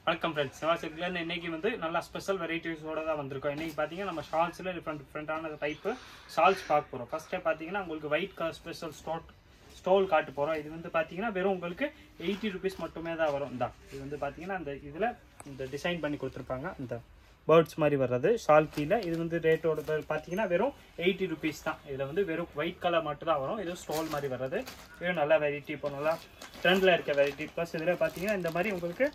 வணக்கம் ஃப்ரெண்ட்ஸ் சிவாசக்லேருந்து இன்னைக்கு வந்து நல்லா ஸ்பெஷல் வெரைட்டிஸோட தான் வந்திருக்கோம் இன்னைக்கு பார்த்தீங்கன்னா நம்ம ஷால்ஸில் டிஃப்ரெண்ட் டிஃப்ரெண்ட்டான டைப்பு ஷால்ஸ் பார்க்க போகிறோம் ஃபஸ்ட்டே பார்த்தீங்கன்னா உங்களுக்கு ஒயிட் கலர் ஸ்பெஷல் ஸ்டோட் ஸ்டோல் காட்டு போகிறோம் இது வந்து பார்த்தீங்கன்னா வெறும் உங்களுக்கு எயிட்டி ருபீஸ் மட்டுமே தான் வரும் இந்த இது வந்து பார்த்தீங்கன்னா அந்த இதில் இந்த டிசைன் பண்ணி கொடுத்துருப்பாங்க இந்த பேர்ட்ஸ் மாதிரி வர்றது ஷால் கீழே இது வந்து ரேட்டோட பார்த்தீங்கன்னா வெறும் எயிட்டி ருபீஸ் தான் இதில் வந்து வெறும் ஒயிட் கலர் மட்டும் தான் வரும் இது ஸ்டோல் மாதிரி வர்றது இது நல்ல வெரைட்டி இப்போ நல்லா ட்ரெண்டில் இருக்க வெரைட்டி ப்ளஸ் இதில் பார்த்தீங்கன்னா இந்த மாதிரி உங்களுக்கு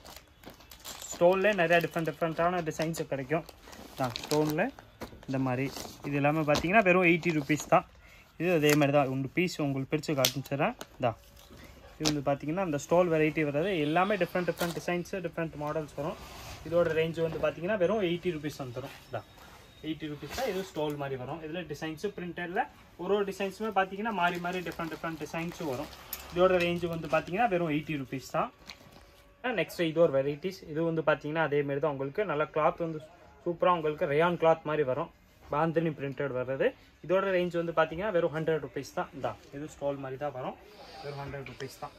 ஸ்டோனில் நிறையா டிஃப்ரெண்ட் டிஃப்ரெண்ட்டான டிசைன்ஸ் கிடைக்கும் தான் ஸ்டோனில் இந்த மாதிரி இது எல்லாமே பார்த்தீங்கன்னா வெறும் எயிட்டி ருபீஸ் தான் இது அதே மாதிரி தான் உங்கள் பீஸ் உங்களுக்கு பிரித்து காமிச்சிடுறேன் தான் இது வந்து பார்த்தீங்கன்னா அந்த ஸ்டோல் வெரைட்டி வர்றது எல்லாமே different different designs different models வரும் இதோட ரேஞ்ச் வந்து பார்த்தீங்கன்னா வெறும் எயிட்டி ருபீஸ் வந்துடும் தான் எயிட்டி ருபீஸ் தான் இது ஸ்டோல் மாதிரி வரும் இதில் டிசைன்ஸு பிரிண்டடில் ஒரு ஒரு டிசைன்ஸுமே பார்த்தீங்கன்னா மாறி மாறி டிஃப்ரெண்ட் டிஃப்ரெண்ட் டிசைன்ஸும் வரும் இதோட ரேஞ்சு வந்து பார்த்தீங்கன்னா வெறும் எயிட்டி ருபீஸ் தான் நெக்ஸ்ட் இது ஒரு வெரைட்டிஸ் இது வந்து பார்த்தீங்கன்னா அதே மாதிரி தான் உங்களுக்கு நல்ல கிளாத் வந்து சூப்பராக உங்களுக்கு ரயான் கிளாத் மாதிரி வரும் பாந்தினி பிரிண்டட் வர்றது இதோட ரேஞ்ச் வந்து பார்த்தீங்கன்னா வெறும் ஹண்ட்ரட் ருபீஸ் தான் இந்தா இது ஸ்டால் மாதிரி தான் வரும் வெறும் ஹண்ட்ரட் ருபீஸ் தான்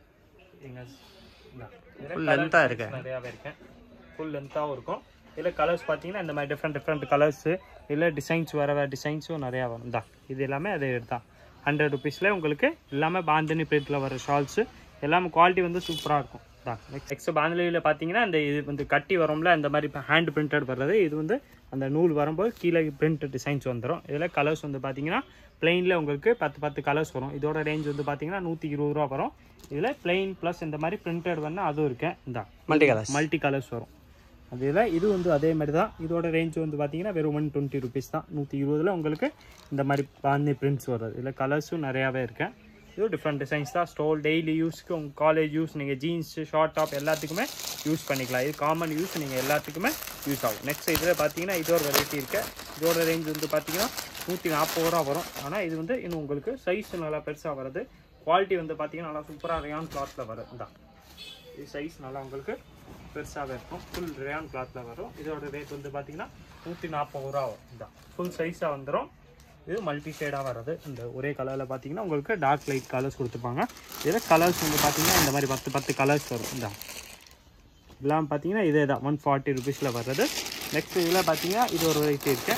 எங்க இந்தா. இதுல Full colour length ஆ choice இருக்கு. நிறையாவே இருக்கேன் ஃபுல் லென்த்தாகவும் இருக்கும் இதில் கலர்ஸ் பார்த்தீங்கன்னா இந்த மாதிரி டிஃப்ரெண்ட் டிஃப்ரெண்ட் கலர்ஸு இல்லை டிசைன்ஸ் வர வேறு டிசைன்ஸும் நிறையா வரும் தான் இது எல்லாமே அதே தான் ஹண்ட்ரட் ருபீஸில் உங்களுக்கு எல்லாமே பாந்தினி பிரிண்டில் வர ஷால்ஸு எல்லாமே குவாலிட்டி வந்து சூப்பராக இருக்கும் தான் நெக்ஸ்ட் பாந்தினியில் பார்த்தீங்கன்னா இந்த இது வந்து கட்டி வரும்ல இந்த மாதிரி இப்போ ஹேண்ட் பிரிண்டட் வர்றது இது வந்து அந்த நூல் வரும்போது கீழே பிரிண்ட் டிசைன்ஸ் வந்துடும் இதில் கலர்ஸ் வந்து பார்த்தீங்கன்னா பிளெயினில் உங்களுக்கு பத்து பத்து கலர்ஸ் வரும் இதோட ரேஞ்ச் வந்து பார்த்தீங்கன்னா நூற்றி இருபது ரூபா வரும் இதில் பிளெயின் ப்ளஸ் இந்த மாதிரி பிரிண்டட் வேணால் அதுவும் இருக்கேன் இந்த மல்டி கலர்ஸ் மல்டி கலர்ஸ் வரும் அதில் இது வந்து அதே மாதிரி தான் இதோட ரேஞ்ச் வந்து பார்த்தீங்கன்னா வெறும் ஒன் டுவெண்ட்டி ருபீஸ் தான் நூற்றி இருபதில் உங்களுக்கு இந்த மாதிரி பாந்தி பிரிண்ட்ஸ் வருது இதில் கலர்ஸும் நிறையாவே இருக்கேன் இது டிஃப்ரெண்ட் டிசைன்ஸ் தான் ஸ்டோல் டெய்லி யூஸ்க்கு உங்கள் காலேஜ் யூஸ் நீங்கள் ஜீன்ஸ் ஷார்ட் டாப் எல்லாத்துக்குமே யூஸ் பண்ணிக்கலாம் இது காமன் யூஸ் நீங்கள் எல்லாத்துக்குமே யூஸ் ஆகும் நெக்ஸ்ட் இதில் பார்த்தீங்கன்னா இது ஒரு வெரைட்டி இருக்கு இதோட ரேஞ்ச் வந்து பார்த்தீங்கன்னா நூற்றி நாற்பது ரூபா வரும் ஆனால் இது வந்து இன்னும் உங்களுக்கு சைஸ் நல்லா பெருசாக வருது குவாலிட்டி வந்து பார்த்தீங்கன்னா நல்லா சூப்பராக ரயான் கிளாத்தில் வரும் தான் இது சைஸ் நல்லா உங்களுக்கு பெருசாகவே இருக்கும் ஃபுல் ரேயான் கிளாத்தில் வரும் இதோட ரேட் வந்து பார்த்தீங்கன்னா நூற்றி நாற்பது ரூபா வரும் இதான் ஃபுல் சைஸாக வந்துடும் இது மல்டி ஷேடாக வர்றது இந்த ஒரே கலரில் பார்த்தீங்கன்னா உங்களுக்கு டார்க் லைட் கலர்ஸ் கொடுத்துருப்பாங்க இதில் கலர்ஸ் வந்து பார்த்தீங்கன்னா இந்த மாதிரி பத்து பத்து கலர்ஸ் வரும் இந்த இதெல்லாம் பார்த்தீங்கன்னா இதே தான் ஒன் ஃபார்ட்டி ருபீஸில் வர்றது நெக்ஸ்ட் இதில் பார்த்தீங்கன்னா இது ஒரு வெரைட்டி இருக்கு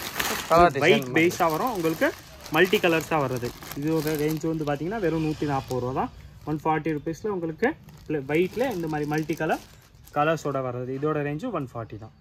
ஒயிட் பேஸாக வரும் உங்களுக்கு மல்டி கலர்ஸாக வருது இதோட ரேஞ்ச் வந்து பார்த்தீங்கன்னா வெறும் நூற்றி நாற்பது ரூபா தான் ஒன் ஃபார்ட்டி ருபீஸில் உங்களுக்கு ஒயிட்டில் இந்த மாதிரி மல்டி கலர் கலர்ஸோட வர்றது இதோட ரேஞ்சும் ஒன் ஃபார்ட்டி தான்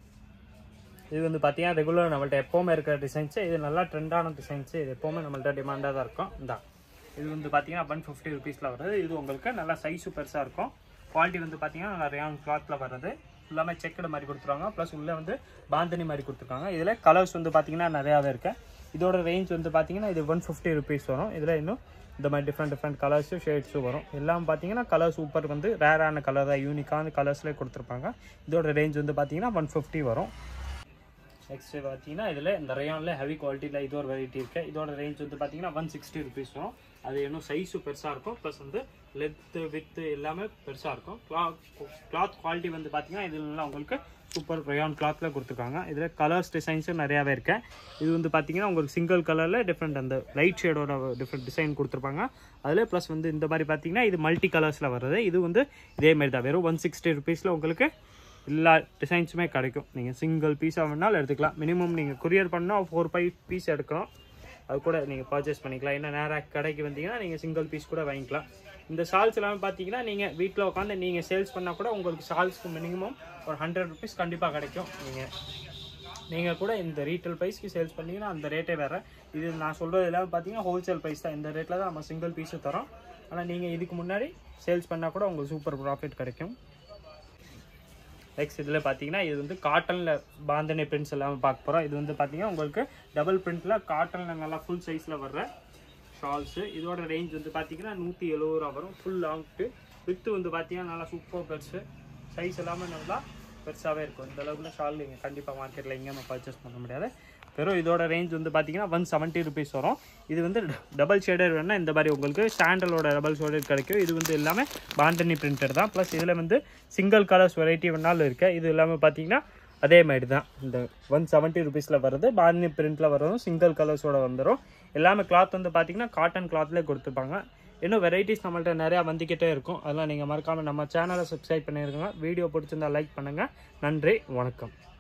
இது வந்து பார்த்தீங்கன்னா ரெகுலர் நம்மள்ட்ட எப்போவுமே இருக்கிற டிசைன்ஸு இது நல்லா ட்ரெண்டான டிசைன்ஸு இது எப்போவுமே நம்மள்ட்ட டிமாண்டாக தான் இருக்கும் இந்த இது வந்து பார்த்தீங்கன்னா ஒன் ஃபிஃப்டி ருபீஸில் வருது இது உங்களுக்கு நல்லா சைஸும் பெருசாக இருக்கும் குவாலிட்டி வந்து பார்த்தீங்கன்னா நல்லா ரேயான் கிளாத்தில் வருது எல்லாமே செக்கடு மாதிரி கொடுத்துருவாங்க ப்ளஸ் உள்ளே வந்து பாந்தனி மாதிரி கொடுத்துருக்காங்க இதில் கலர்ஸ் வந்து பார்த்தீங்கன்னா நிறையாவே இருக்கு இதோட ரேஞ்ச் வந்து பார்த்தீங்கன்னா இது ஒன் ஃபிஃப்டி ருபீஸ் வரும் இதில் இன்னும் இந்த மாதிரி டிஃப்ரெண்ட் டிஃப்ரெண்ட் கலர்ஸும் ஷேட்ஸும் வரும் எல்லாம் பார்த்தீங்கன்னா கலர் சூப்பர் வந்து ரேரான கலர் தான் யூனிக்கான கலர்ஸ்லேயே கொடுத்துருப்பாங்க இதோட ரேஞ்ச் வந்து பார்த்தீங்கன்னா ஒன் ஃபிஃப்டி வரும் நெக்ஸ்ட் பார்த்தீங்கன்னா இதில் இந்த ரயானில் ஹெவி குவாலிட்டியில் இது ஒரு வெரைட்டி இருக்குது இதோட ரேஞ்ச் வந்து பார்த்தீங்கன்னா ஒன் சிக்ஸ்டி ருபீஸ் வரும் அது இன்னும் சைஸும் பெருசாக இருக்கும் ப்ளஸ் வந்து லென்த்து வித்து எல்லாமே பெருசாக இருக்கும் கிளாத் கிளாத் குவாலிட்டி வந்து பார்த்தீங்கன்னா இதில் உங்களுக்கு சூப்பர் ரயான் கிளாத்தில் கொடுத்துருக்காங்க இதில் கலர்ஸ் டிசைன்ஸும் நிறையாவே இருக்கு இது வந்து பார்த்தீங்கன்னா உங்களுக்கு சிங்கிள் கலரில் டிஃப்ரெண்ட் அந்த லைட் ஷேடோட டிஃப்ரெண்ட் டிசைன் கொடுத்துருப்பாங்க அதில் ப்ளஸ் வந்து இந்த மாதிரி பார்த்தீங்கன்னா இது மல்டி கலர்ஸில் வர்றது இது வந்து இதே மாதிரி தான் வெறும் ஒன் சிக்ஸ்டி ருபீஸில் உங்களுக்கு எல்லா டிசைன்ஸுமே கிடைக்கும் நீங்கள் சிங்கிள் பீஸாக வேணாலும் எடுத்துக்கலாம் மினிமம் நீங்கள் கொரியர் பண்ணால் ஃபோர் ஃபைவ் பீஸ் எடுக்கலாம் அது கூட நீங்கள் பர்ச்சேஸ் பண்ணிக்கலாம் என்ன நேராக கடைக்கு வந்தீங்கன்னா நீங்கள் சிங்கிள் பீஸ் கூட வாங்கிக்கலாம் இந்த ஷால்ஸ் எல்லாமே பார்த்தீங்கன்னா நீங்கள் வீட்டில் உட்காந்து நீங்கள் சேல்ஸ் பண்ணால் கூட உங்களுக்கு ஷால்ஸ்க்கு மினிமம் ஒரு ஹண்ட்ரட் ருபீஸ் கண்டிப்பாக கிடைக்கும் நீங்கள் நீங்கள் கூட இந்த ரீட்டைல் ப்ரைஸ்க்கு சேல்ஸ் பண்ணீங்கன்னா அந்த ரேட்டே வேறு இது நான் சொல்கிறது எல்லாமே பார்த்தீங்கன்னா ஹோல்சேல் ப்ரைஸ் தான் இந்த ரேட்டில் தான் நம்ம சிங்கிள் பீஸு தரோம் ஆனால் நீங்கள் இதுக்கு முன்னாடி சேல்ஸ் பண்ணால் கூட உங்களுக்கு சூப்பர் ப்ராஃபிட் கிடைக்கும் நெக்ஸ்ட் இதில் பார்த்தீங்கன்னா இது வந்து காட்டனில் பாந்தனி பிரிண்ட்ஸ் எல்லாமே பார்க்க போகிறோம் இது வந்து பார்த்தீங்கன்னா உங்களுக்கு டபுள் பிரிண்ட்டில் காட்டனில் நல்லா ஃபுல் சைஸில் வர்ற ஷால்ஸு இதோட ரேஞ்ச் வந்து பார்த்தீங்கன்னா நூற்றி எழுபது ரூபா வரும் ஃபுல் லாங்க்கு வித்து வந்து பார்த்தீங்கன்னா நல்லா சூப்பர் பெருசு சைஸ் எல்லாமே நல்லா பெருசாகவே இருக்கும் இந்த அளவுக்கு ஷால் நீங்கள் கண்டிப்பாக மார்க்கெட்டில் எங்கேயுமே பர்ச்சேஸ் பண்ண முடியாது வெறும் இதோட ரேஞ்ச் வந்து பார்த்தீங்கன்னா ஒன் செவன்ட்டி ருபீஸ் வரும் இது வந்து டபுள் ஷேடர் வேணால் இந்த மாதிரி உங்களுக்கு சாண்டலோட டபுள் ஷேடர் கிடைக்கும் இது வந்து எல்லாமே பாண்டனி பிரிண்டர் தான் ப்ளஸ் இதில் வந்து சிங்கிள் கலர்ஸ் வெரைட்டி வேணாலும் இருக்குது இது எல்லாமே பார்த்தீங்கன்னா அதே மாதிரி தான் இந்த ஒன் செவன்ட்டி ருபீஸில் வருது பாண்டனி பிரிண்டில் வரும் சிங்கிள் கலர்ஸோட வந்துடும் எல்லாமே கிளாத் வந்து பார்த்தீங்கன்னா காட்டன் கிளாத்லேயே கொடுத்துருப்பாங்க இன்னும் வெரைட்டிஸ் நம்மள்ட்ட நிறையா வந்துக்கிட்டே இருக்கும் அதெல்லாம் நீங்கள் மறக்காமல் நம்ம சேனலை சப்ஸ்கிரைப் பண்ணியிருக்கோங்க வீடியோ பிடிச்சிருந்தா லைக் பண்ணுங்கள் நன்றி வணக்கம்